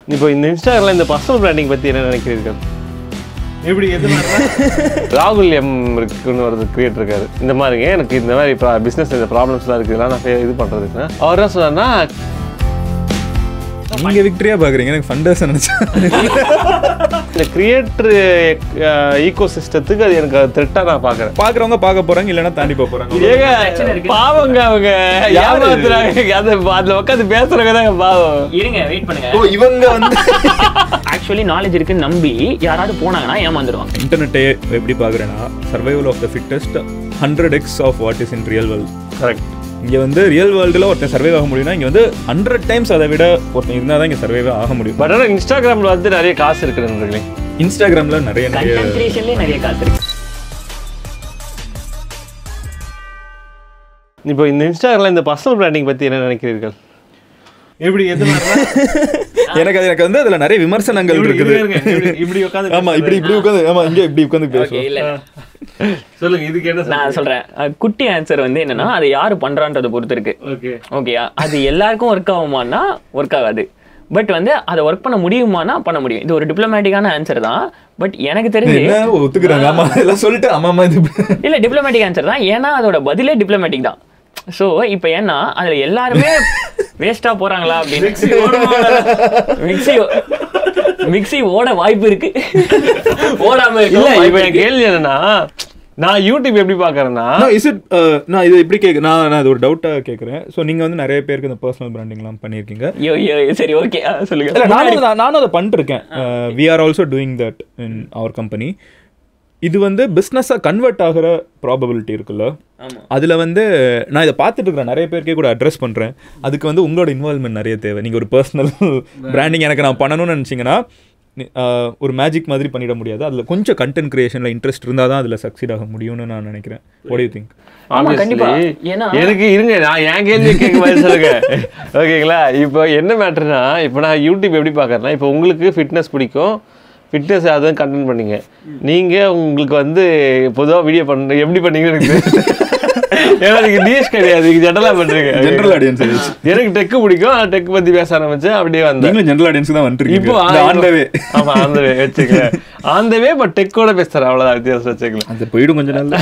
இப்போ இந்த இன்ஸ்டாகிராமில் இந்த பர்சனல் பிராண்டிங் பற்றி என்ன நினைக்கிறீர்கள் எப்படி எதுனால ராகுல் எம் இருக்குன்னு ஒரு கிரியேட்டர் இருக்காரு இந்த மாதிரிங்க எனக்கு இந்த மாதிரி இப்போ பிஸ்னஸ் இந்த ப்ராப்ளம்ஸ்லாம் இருக்குது இதெல்லாம் நான் ஃபே- இது பண்ணுறதுக்குன்னா அவர் என்ன சொன்னார்னா நீங்க விக்டரியா பாக்குறீங்க எனக்கு ஃபண்டர்ஸ் நினைச்சேன் இந்த கிரியேட்டர் ஈகோ சிஸ்டத்துக்கு அது எனக்கு த்ரெட்டாக நான் பார்க்குறேன் பாக்குறவங்க பார்க்க போறாங்க இல்லைன்னா தாண்டி போக போறாங்க ஏங்க பாவங்க அவங்க ஏமாத்துறாங்க அது அதில் உட்காந்து பேசுறவங்க தான் பாவம் இருங்க வெயிட் பண்ணுங்க ஓ இவங்க வந்து ஆக்சுவலி நாலேஜ் இருக்குன்னு நம்பி யாராவது போனாங்கன்னா ஏமாந்துருவாங்க இன்டர்நெட்டை எப்படி பார்க்குறேன்னா survival of the fittest hundred X of what is in real world correct இங்கே வந்து ரியல் வேர்ல்டில் ஒருத்தன் சர்வைவ் ஆக முடியும்னா இங்கே வந்து ஹண்ட்ரட் டைம்ஸ் அதை விட ஒருத்தன் இருந்தால் தான் இங்கே சர்வைவே ஆக முடியும் பட் ஆனால் இன்ஸ்டாகிராமில் வந்து நிறைய காசு இருக்குதுன்றீங்களே இன்ஸ்டாகிராமில் நிறைய நிறைய கண்டென்ட் கிரியேஷன்லேயே நிறைய காசு இருக்கு இப்போ இந்த இன்ஸ்டாகிராமில் இந்த பர்சனல் பிராண்டிங் பற்றி என்ன நினைக்கிறீர்கள் எப்படி எதுனால எனக்கு அது எனக்கு வந்து அதில் நிறைய விமர்சனங்கள் இருக்குது இப்படி உட்காந்து ஆமா இப்படி இப்படி உட்காந்து ஆமா இங்கே இப்படி உட்காந்து ஓகே பேசுவோம் இல்ல சொல்லுங்க இதுக்கு என்ன நான் சொல்றேன் அஹ், குட்டி ஆன்சர் வந்து என்னன்னா அது யாரு பண்றான்றத பொறுத்து இருக்கு ஓகே ஓகேயா அது எல்லாருக்கும் ஒர்க் ஆகுமானா ஒர்க் ஆகாது பட் வந்து அதை ஒர்க் பண்ண முடியுமானா பண்ண முடியும் இது ஒரு டிப்ளமேட்டிக்கான ஆன்சர் தான் பட் எனக்கு தெரிஞ்சு என்ன ஒத்துக்கிறாங்க ஆமா எல்லாம் சொல்லிட்டு ஆமா ஆமா இது இல்ல டிப்ளமேட்டிக் ஆன்சர் தான் ஏன்னா அதோட பதிலே டிப்ளமேட்டிக் தான் ஸோ இப்போ ஏன்னா அதுல எல்லாருமே வேஸ்டா போறாங்களா அப்படின்னு மிக்ஸி மிக்ஸி ஓட வாய்ப்பு இருக்கு ஓடாம இல்ல இருக்கு இப்போ என் கேள்வி என்னன்னா நான் யூடியூப் எப்படி பார்க்கறேன்னா இஸ் இட் நான் இது எப்படி கேட்க நான் நான் இது ஒரு டவுட்டாக கேட்குறேன் ஸோ நீங்கள் வந்து நிறைய பேருக்கு இந்த பர்சனல் பிராண்டிங்லாம் பண்ணியிருக்கீங்க ஐயோ ஐயோ சரி ஓகே சொல்லுங்க இல்லை நானும் நான் நானும் அதை பண்ணிருக்கேன் we are also doing that in our company இது வந்து பிஸ்னஸாக கன்வெர்ட் ஆகிற ப்ராபபிலிட்டி இருக்குல்ல ஆமா. அதில் வந்து நான் இதை பார்த்துட்டு இருக்கிறேன் நிறைய பேருக்கே கூட அட்ரஸ் பண்ணுறேன் அதுக்கு வந்து உங்களோட இன்வால்மெண்ட் நிறைய தேவை நீங்கள் ஒரு பர்சனல் பிராண்டிங் எனக்கு நான் பண்ணணும்னு நினச்சிங்கன்னா நி- ஆஹ், ஒரு மேஜிக் மாதிரி பண்ணிட முடியாது அதில் கொஞ்சம் கண்டென்ட் கிரியேஷனில் இன்ட்ரெஸ்ட் இருந்தால் தான் அதில் சக்சீட் ஆக முடியும்னு நான் நினைக்கிறேன் what do you think ஆமா, Obviously, கண்டிப்பா. ஏன்னா- எனக்கு இருங்க நான் என் கேள்வி கேட்க பதில் சொல்லுங்க ஓகேங்களா இப்போ என்ன மேட்டர்னா இப்போ நான் யூடியூப் எப்படி பார்க்கறேன்னா இப்போ உங்களுக்கு ஃபிட்னஸ் பிடிக்கும் ஃபிட்னஸ் அதுவும் கண்டென்ட் பண்ணீங்க நீங்க உங்களுக்கு வந்து பொதுவா வீடியோ பண்ண எப்படி பண்ணீங்கன்னு எனக்கு தெரியாது. ஏன்னா நீங்க நியூஸ் கிடையாது நீங்க ஜெனரலா பண்றீங்க ஜென்ரல் ஆடியன்ஸ் எனக்கு டெக் பிடிக்கும் நான் டெக் பத்தி பேச ஆரம்பிச்சேன் அப்படியே வந்தேன் நீங்களும் ஜென்ரல் ஆடியன்ஸ் தான் வந்துருக்கீங்க இப்போ இந்த on the way. ஆமா ஆன் த வே வச்சுக்கல ஆன் த வே பட் டெக்கோட பேசுறேன் அவ்வளவுதான் வித்தியாசம் வச்சுக்கலாம் அது போயிடும் கொஞ்ச நாள்ல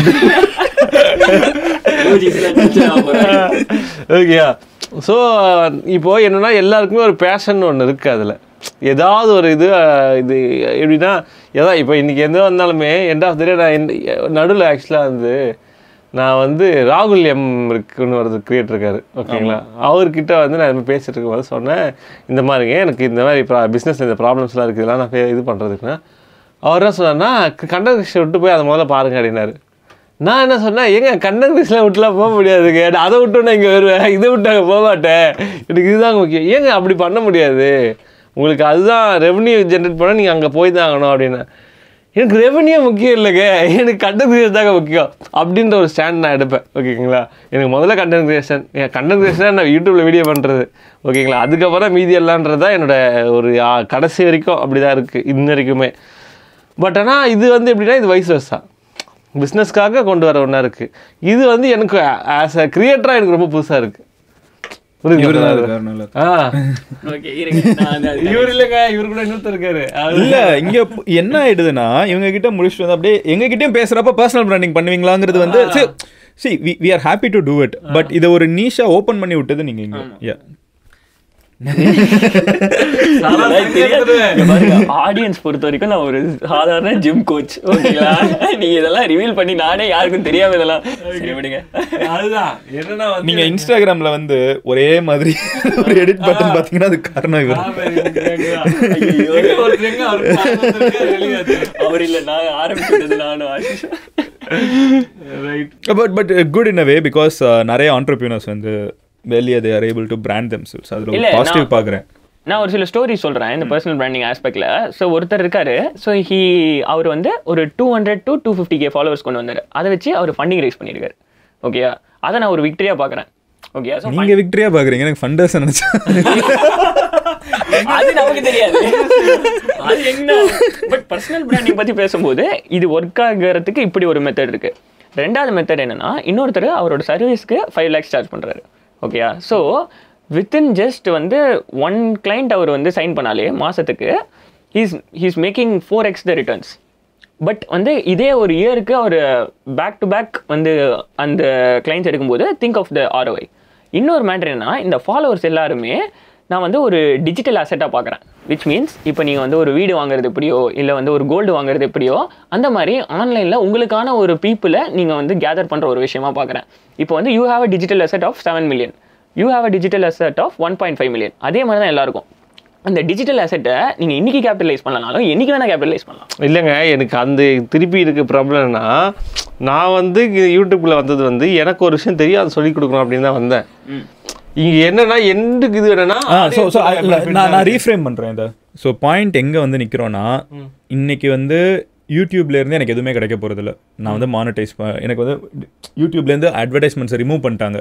ஓகேயா ஸோ இப்போ என்னன்னா எல்லாருக்குமே ஒரு பேஷன் ஒன்று இருக்கு அதில் ஏதாவது ஒரு இது அஹ், இது எப்படின்னா ஏதாவது இப்போ இன்னைக்கு எந்த வந்தாலுமே எண்ட் ஆஃப் த டே நான் நடுவில் ஆக்சுவலாக வந்து நான் வந்து ராகுல் எம் இருக்குன்னு ஒரு கிரியேட்டர் இருக்காரு ஓகேங்களா அவர்கிட்ட வந்து நான் இது மாதிரி பேசிட்டு இருக்கும்போது சொன்னேன் இந்த மாதிரிங்க எனக்கு இந்த மாதிரி இப்போ பிஸ்னஸ் இந்த ப்ராப்ளம்ஸ்லாம் இருக்குது இதெல்லாம் நான் ஃபே- இது பண்ணுறதுக்குன்னா அவர் என்ன சொன்னார்னா கண்டர் விட்டு போய் அதை முதல்ல பாருங்க அப்படின்னாரு நான் என்ன சொன்னேன் ஏங்க கண்ணன் கிருஷ்ணன் விட்டுலாம் போக முடியாதுங்க நான் அதை விட்டு நான் இங்கே வருவேன் இதை விட்டு அங்கே போக மாட்டேன் எனக்கு இதுதாங்க முக்கியம் ஏங்க அப்படி பண்ண முடியாது உங்களுக்கு அதுதான் ரெவன்யூ ஜென்ரேட் பண்ண நீங்கள் அங்கே போய் தான் ஆகணும் அப்படின்னு எனக்கு ரெவன்யூ முக்கியம் இல்லைங்க எனக்கு கண்டென்ட் கிரியேஷன் தாங்க முக்கியம் அப்படின்ற ஒரு ஸ்டாண்ட் நான் எடுப்பேன் ஓகேங்களா எனக்கு முதல்ல கண்டென்ட் கிரியேஷன் என் கண்டென்ட் கிரியேஷன் நான் யூடியூப்பில் வீடியோ பண்ணுறது ஓகேங்களா அதுக்கப்புறம் மீதி எல்லான்றது தான் என்னோட ஒரு ஆ, கடைசி வரைக்கும் அப்படி தான் இருக்குது இன்ன வரைக்குமே பட் ஆனால் இது வந்து எப்படின்னா இது வயசு வருஷா பிஸ்னஸ்க்காக கொண்டு வர ஒன்றா இருக்குது இது வந்து எனக்கு ஆஸ் அ கிரியேட்டராக எனக்கு ரொம்ப புதுசாக இருக்குது இவருதான் புரியுது இருக்காரு நல்லா. ஆ ஓகே இருங்க நான் அது- இவர் இல்லைங்க இவர் கூட இன்னொருத்தர் இருக்காரு அவரு- இல்ல இங்க ப- என்ன ஆயிடுதுன்னா இவங்க கிட்ட முடிச்சுட்டு வந்து அப்படியே எங்க கிட்டயும் பேசுறப்ப பர்சனல் பிராண்டிங் பண்ணுவீங்களாங்கிறது வந்து see we are happy to do it but இதை ஒரு நீஷா ஓபன் பண்ணி விட்டது நீங்க இங்க Yeah. ஆடியன்ஸ் பொறுத்த வரைக்கும் நான் ஒரு சாதாரண ஜிம் கோச் ஓகேங்களா நீங்க இதெல்லாம் ரிவீல் பண்ணி நானே யாருக்கும் தெரியாம இதெல்லாம் சரி விடுங்க அதுதான் என்னன்னா வந்து நீங்க இன்ஸ்டாகிராம்ல வந்து ஒரே மாதிரி ஒரு எடிட் பட்டன் பாத்தீங்கன்னா அது காரணம் இவர் ஒருத்தர் எங்க அவர் வெளியே அவர் இல்ல நான் ஆரம்பிச்சது நானும் Ashish right but but good in a way because நிறைய ஆண்டர்பியூனர்ஸ் வந்து வெளியே they are able to brand themselves அதுல இல்ல, பாசிட்டிவ் நான்- பாக்குறேன் நான் ஒரு சில ஸ்டோரி சொல்றேன் இந்த பர்சனல் பிராண்டிங் ஆஸ்பெக்ட்ல ஸோ ஒருத்தர் இருக்காரு ஸோ ஹி அவர் வந்து ஒரு two hundred to two fifty K followers கொண்டு வந்தாரு அதை வச்சு அவர் ஃபண்டிங் ரைஸ் பண்ணியிருக்காரு ஓகேயா அதை நான் ஒரு விக்டரியா பார்க்குறேன் ஓகே ஸோ நீங்க விக்டரியா பாக்குறீங்க எனக்கு ஃபண்டர்ஸ் நினைச்சேன் அது நமக்கு தெரியாது அது என்ன பட் பர்சனல் பிராண்டிங் பத்தி பேசும்போது இது ஒர்க் ஆகிறதுக்கு இப்படி ஒரு மெத்தட் இருக்கு ரெண்டாவது மெத்தட் என்னன்னா இன்னொருத்தர் அவரோட சர்வீஸ்க்கு ஃபைவ் லேக்ஸ் சார்ஜ் பண்றாரு ஓகேயா ஸோ வித்தின் ஜஸ்ட் வந்து ஒன் client அவர் வந்து சைன் பண்ணாலே மாதத்துக்கு he's he's making four X the returns but வந்து இதே ஒரு இயருக்கு அவர் பேக் டு பேக் வந்து அந்த கிளைண்ட்ஸ் எடுக்கும்போது திங்க் ஆஃப் த ஆர்ஓஐ இன்னொரு மேட்ரு என்னன்னா இந்த ஃபாலோவர்ஸ் எல்லாருமே நான் வந்து ஒரு டிஜிட்டல் அசெட்டாக பார்க்குறேன் விச் மீன்ஸ் இப்போ நீங்கள் வந்து ஒரு வீடு வாங்குறது எப்படியோ இல்லை வந்து ஒரு கோல்டு வாங்குறது எப்படியோ அந்த மாதிரி ஆன்லைனில் உங்களுக்கான ஒரு பீப்புளை நீங்கள் வந்து கேதர் பண்ணுற ஒரு விஷயமா பார்க்குறேன் இப்போ வந்து you have a digital asset of seven million you have a digital asset of one point five million அதே மாதிரி தான் எல்லாருக்கும் அந்த டிஜிட்டல் அசெட்டை நீங்கள் இன்னைக்கு கேபிட்டலைஸ் பண்ணலனாலும் என்னைக்கு வேணால் கேபிட்டலைஸ் பண்ணலாம் இல்லைங்க எனக்கு அந்த திருப்பி இருக்க ப்ராப்ளம்னா நான் வந்து இங்க யூடியூப்ல வந்தது வந்து எனக்கு ஒரு விஷயம் தெரியும் அதை சொல்லி கொடுக்கணும் அப்படின்னு தான் வந்தேன் இங்க என்னன்னா எண்டுக்கு இது என்னன்னா ஆ ஸோ ஸோ நான் நான் ரீஃப்ரேம் பண்ணுறேன் இதை ஸோ பாயிண்ட் எங்கே வந்து நிற்கிறோன்னா இன்னைக்கு வந்து யூடியூப்ல இருந்து எனக்கு எதுவுமே கிடைக்க போகிறதில்ல நான் வந்து மானிட்டைஸ் எனக்கு வந்து யூடியூப்லேருந்து அட்வர்டைஸ்மெண்ட்ஸை ரிமூவ் பண்ணிட்டாங்க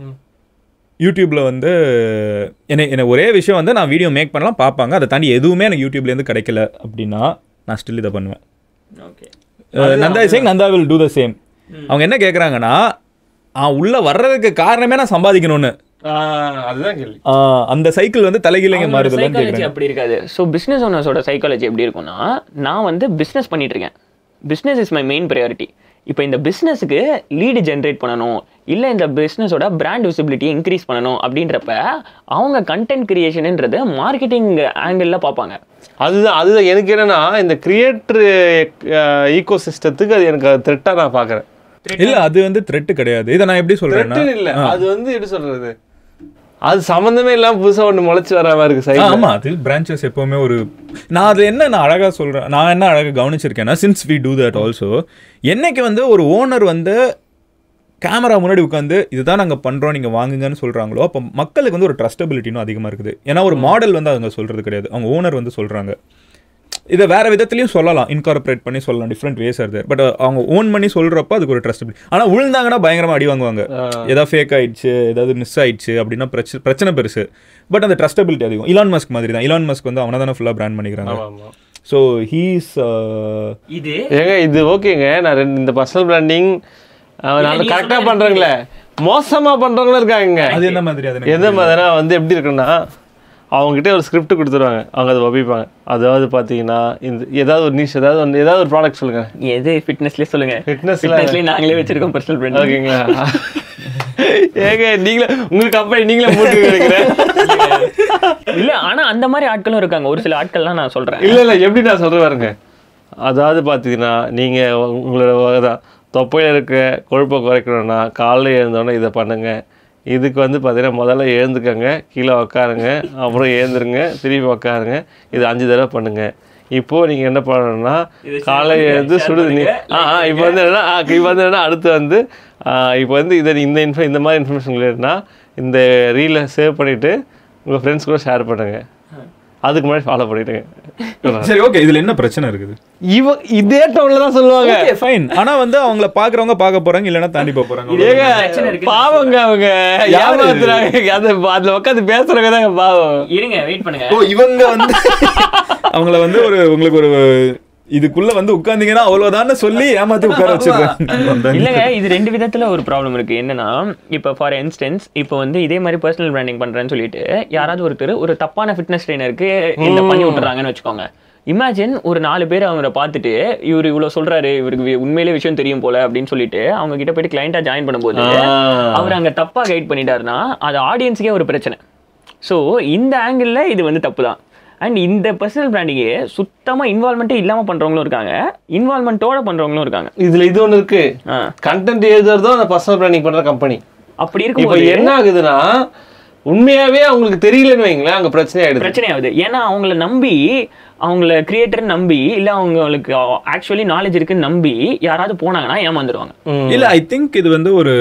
யூடியூப்ல வந்து என்ன என்ன ஒரே விஷயம் வந்து நான் வீடியோ மேக் பண்ணலாம் பார்ப்பாங்க அதை தாண்டி எதுவுமே எனக்கு யூடியூப்லேருந்து கிடைக்கல அப்படின்னா நான் ஸ்டில் இதை பண்ணுவேன் okay ah Nanda Singh Nanda will do the same அவங்க என்ன கேட்குறாங்கன்னா உள்ள வர்றதுக்கு காரணமே நான் சம்பாதிக்கணும்னு ஆஹ், அதுதான் கேள்வி ஆஹ் அந்த சைக்கிள் வந்து தலைகீழங்க மாறுதுலன்னு சைக்காலஜி கேட்குறேன் அப்படி இருக்காது ஸோ பிஸ்னஸ் ஓனர்ஸோட சைக்காலஜி எப்படி இருக்கும்னா நான் வந்து பிஸ்னஸ் பண்ணிட்டு இருக்கேன் business is my main priority இப்போ இந்த பிஸ்னஸுக்கு லீடு ஜென்ரேட் பண்ணணும் இல்லை இந்த பிஸ்னஸோட பிராண்ட் விசிபிலிட்டியை இன்க்ரீஸ் பண்ணணும் அப்படின்றப்ப அவங்க கண்டென்ட் கிரியேஷனுன்றது மார்க்கெட்டிங் ஆங்கிளில் பார்ப்பாங்க அதுதான் அதுதான் எனக்கு என்னன்னா இந்த கிரியேட்டர் ஈகோ சிஸ்டத்துக்கு அது எனக்கு த்ரெட்டாக நான் பார்க்குறேன் இல்ல அது வந்து த்ரெட் கிடையாது இதை நான் எப்படி சொல்றேன்னா த்ரெட்டுன்னு இல்லை அது வந்து எப்படி சொல்றது அது சம்மந்தமே இல்லாமல் புதுசாக ஒன்று முளைச்சி வர மாதிரி இருக்கு ஆ, சைடு ஆமா அது பிரான்ச்சஸ் எப்பவுமே ஒரு நான் அது என்ன நான் அழகா சொல்றேன் நான் என்ன அழகா கவனிச்சிருக்கேன்னா since we do that also என்னைக்கு வந்து ஒரு ஓனர் வந்து கேமரா முன்னாடி உட்காந்து இதுதான் நாங்க பண்றோம் நீங்க வாங்குங்கன்னு சொல்றாங்களோ அப்போ மக்களுக்கு வந்து ஒரு ட்ரஸ்டபிலிட்டினும் அதிகமா இருக்குது ஏன்னா ஒரு மாடல் வந்து அவங்க சொல்றது கிடையாது அவங்க ஓனர் வந்து சொல்றாங்க இதை வேற விதத்துலயும் சொல்லலாம் இன்கார்பரேட் பண்ணி சொல்லலாம் டிஃப்ரெண்ட் வேஸ் ஆர் பட் அவங்க ஓன் பண்ணி சொல்றப்ப அதுக்கு ஒரு ட்ரஸ்டபிலிட்டி ஆனா விழுந்தாங்கன்னா பயங்கரமா அடி வாங்குவாங்க ஏதாவது ஃபேக் ஆயிடுச்சு ஏதாவது மிஸ் ஆயிடுச்சு அப்படின்னா பிரச்சனை பிரச்சனை பெருசு பட் அந்த ட்ரஸ்டபிலிட்டி அதிகம் இலான் மஸ்க் மாதிரி தான் இலான் மஸ்க் வந்து அவனை தானே ஃபுல்லாக பிராண்ட் பண்ணிக்கிறாங்க ஆமாம் ஸோ ஹீஸ் இது ஏங்க இது ஓகேங்க நான் ரெண்டு இந்த பர்சனல் பிராண்டிங் நான் நீ கரெக்டாக சொன்னது பண்ணுறேங்களே மோசமாக பண்ணுறவங்களும் இருக்காங்க அது என்ன மாதிரி அது எந்த மாதிரினா வந்து எப்படி இருக்குன்னா அவங்ககிட்ட ஒரு ஸ்கிரிப்ட் கொடுத்துருவாங்க அவங்க அதை வபிப்பாங்க அதாவது பார்த்தீங்கன்னா இந்த ஏதாவது ஒரு நியூஸ் ஏதாவது ஒன்று ஏதாவது ஒரு ப்ராடக்ட் சொல்லுங்க எது ஃபிட்னஸ்லேயே சொல்லுங்க Fitness ல- ஃபிட்னஸ்லேயே நாங்களே வச்சிருக்கோம் பர்சனல் பிராண்ட் ஓகேங்களா ஏங்க நீங்களே உங்க கம்பெனி நீங்களே மூட்டு நினைக்கிறேன் இல்ல ஆனா அந்த மாதிரி ஆட்களும் இருக்காங்க ஒரு சில ஆட்கள்லாம் நான் சொல்றேன் இல்லை இல்லை எப்படி நான் சொல்கிறேன் பாருங்க அதாவது பார்த்தீங்கன்னா நீங்கள் உங்களோட தான் தொப்பையில் இருக்க கொழுப்பை குறைக்கணும்னா காலைல எழுந்தோடனே இதை பண்ணுங்க இதுக்கு வந்து பார்த்தீங்கன்னா முதல்ல எழுந்துக்கங்க கீழே உக்காருங்க அப்புறம் எழுந்துருங்க திருப்பி உக்காருங்க இது அஞ்சு தடவை பண்ணுங்க இப்போ நீங்கள் என்ன பண்ணணும்னா இதை share காலை பண்ணுங்க, எழுந்து share சுடு தண்ணி பண்ணுங்க, ஆ ஆ like இப்போ வந்து என்னன்னா ஆ, இப்போ வந்து என்னன்னா அடுத்து வந்து ஆ, இப்போ வந்து இதை இந்த இன்ஃப இந்த மாதிரி இன்ஃபர்மேஷன் இல்லைன்னா இந்த ரீலை சேவ் பண்ணிவிட்டு உங்கள் ஃப்ரெண்ட்ஸ் கூட ஷேர் பண்ணுங்க அதுக்கு முன்னாடி ஃபாலோ பண்ணிவிடுங்க சரி ஓகே இதுல என்ன பிரச்சனை இருக்குது இவ இதே டவுன்ல தான் சொல்லுவாங்க ஓகே ஃபைன் ஆனா வந்து அவங்கள பாக்குறவங்க பார்க்க போறாங்க இல்லைன்னா தாண்டி போக போறாங்க ஏங்க பிரச்சனை இருக்குன்னு பாவங்க அவங்க ஏமாத்துறாங்க அது அதுல உட்காந்து பேசுறவங்க தாங்க பாவம் இருங்க வெயிட் பண்ணுங்க ஓ இவங்க வந்து அவங்கள வந்து ஒரு உங்களுக்கு ஒரு இதுக்குள்ள வந்து உட்கார்ந்தீங்கன்னா அவ்வளவுதான்னு சொல்லி ஏமாத்தி உட்கார வச்சிருக்கேன் இல்லைங்க இது ரெண்டு விதத்துல ஒரு ப்ராப்ளம் இருக்கு என்னன்னா இப்போ ஃபார் இன்ஸ்டன்ஸ் இப்போ வந்து இதே மாதிரி பர்சனல் பிராண்டிங் பண்றேன்னு சொல்லிட்டு யாராவது ஒருத்தர் ஒரு தப்பான ஃபிட்னஸ் ட்ரெயினருக்கு இந்த பண்ணி விட்டுறாங்கன்னு வச்சுக்கோங்க இமேஜின் ஒரு நாலு பேர் அவரை பார்த்துட்டு இவர் இவ்வளவு சொல்றாரு இவருக்கு வி- உண்மையிலே விஷயம் தெரியும் போல அப்படின்னு சொல்லிட்டு அவங்க கிட்ட போயிட்டு கிளைண்டா ஜாயின் பண்ணும்போது அவர் அங்க தப்பா கைட் பண்ணிட்டாருன்னா அது ஆடியன்ஸுக்கே ஒரு பிரச்சனை ஸோ இந்த ஆங்கிளில் இது வந்து தப்பு தான் அண்ட் இந்த பர்சனல் பிராண்டிங்கே சுத்தமாக இன்வால்மெண்ட்டே இல்லாமல் பண்ணுறவங்களும் இருக்காங்க இன்வால்மெண்ட்டோட பண்ணுறவங்களும் இருக்காங்க இதுல இது ஒண்ணு இருக்கு ஆ கண்டென்ட் எழுதுறதும் அந்த பர்சனல் பிராண்டிங் பண்ற கம்பெனி அப்படி இப்போ இருக்கும்போது என்ன ஆகுதுன்னா உண்மையாவே அவங்களுக்கு தெரியலன்னு வைங்களேன் அங்க பிரச்சனை ஆயிடுது பிரச்சனை ஆகுது ஏன்னா அவங்கள நம்பி அவங்கள கிரியேட்டர் நம்பி இல்ல அவங்களுக்கு ஆக்சுவலி நாலேஜ் இருக்குன்னு நம்பி யாராவது போனாங்கன்னா ஏமாந்துருவாங்க ம். இல்ல ஐ திங்க் இது வந்து ஒரு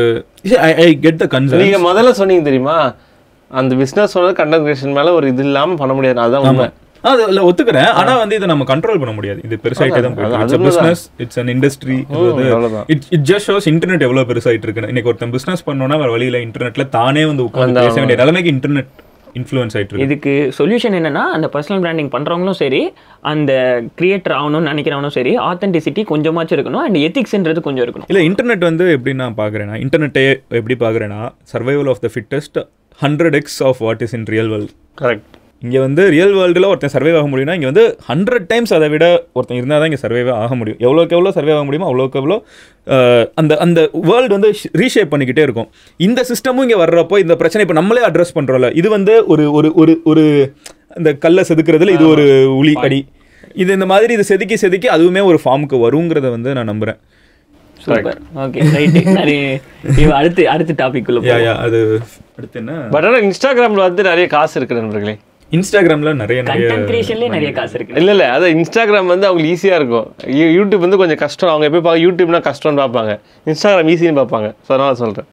ஐ கெட் த கன்சர்ன் நீங்க முதல்ல சொன்னீங்க தெரியுமா அந்த பிசினஸ் சொன்னது கண்டென்ட் கிரியேஷன் மேல ஒரு இது இல்லாம பண்ண முடியாது அதுதான் உண்மை அது இல்ல ஒத்துக்கிறேன் ஆனா வந்து இதை நம்ம கண்ட்ரோல் பண்ண முடியாது இது பெருசாயிட்டே தான் அது- போயிட்டு அது it's business it's an industry அவ்வளவுதான். It it just shows internet எவ்வளவு பெருசாயிட்டு இருக்குன்னு இன்னைக்கு ஒருத்தன் பிசினஸ் பண்ணோம்னா வேற வழியில இன்டர்நெட்ல தானே வந்து உட்கார்ந்து பேச வேண்டிய நிலைமைக்கு இன்டர்நெட் இன்ஃப்ளூயன்ஸ் ஆயிட்டு இருக்கு இதுக்கு சொல்யூஷன் என்னன்னா அந்த பர்சனல் பிராண்டிங் பண்றவங்களும் சரி அந்த கிரியேட்டர் ஆகணும்னு நினைக்கிறவனும் சரி ஆத்தென்டிசிட்டி கொஞ்சமாச்சும் இருக்கணும் அண்ட் எத்திக்ஸ்ன்றது கொஞ்சம் இருக்கணும் இல்ல இன்டர்நெட் வந்து எப்படி நான் பாக்குறேன்னா இன்டர்நெட்டே எப்படி பாக்குறேன்னா survival of the fittest hundred X of what is in real world correct இங்கே வந்து ரியல் வேர்ல்டில் ஒருத்தன் சர்வே ஆக முடியும்னா இங்கே வந்து ஹண்ட்ரட் டைம்ஸ் அதை விட ஒருத்தன் இருந்தால் தான் இங்கே சர்வே ஆக முடியும் எவ்வளோக்கு எவ்வளோ சர்வே ஆக முடியுமோ அவ்வளோக்கு எவ்வளோ அஹ், அந்த அந்த வேர்ல்டு வந்து ரீஷேப் பண்ணிக்கிட்டே இருக்கும் இந்த சிஸ்டமும் இங்கே வர்றப்போ இந்த பிரச்சனை இப்போ நம்மளே அட்ரஸ் பண்ணுறோம்ல இது வந்து ஒரு ஒரு ஒரு ஒரு அந்த கல்லை செதுக்குறதுல இது ஒரு உளி அடி இது இந்த மாதிரி இது செதுக்கி செதுக்கி அதுவுமே ஒரு ஃபார்முக்கு வருங்கிறத வந்து நான் நம்புகிறேன் சூப்பர் ஓகே ரைட் இவன் அடுத்து அடுத்த டாபிக் உள்ள யா போவோம். யா அது அடுத்து என்ன பட் ஆனால் இன்ஸ்டாகிராமில் வந்து நிறைய காசு இருக்கு நண்பர்களே இன்ஸ்டாகிராமில் நிறைய நிறைய கண்டென்ட் கிரியேஷன்லயே நிறைய காசு இருக்கு இல்லை இல்லை அது இன்ஸ்டாகிராம் வந்து அவங்களுக்கு ஈஸியாக இருக்கும் யூ- யூடியூப் வந்து கொஞ்சம் கஷ்டம் அவங்க எப்போ பார்க்க யூடியூப்னா கஷ்டம்னு பார்ப்பாங்க இன்ஸ்டாகிராம் ஈஸின்னு பார்ப்பாங்க ஸோ அதனால சொல்கிறேன்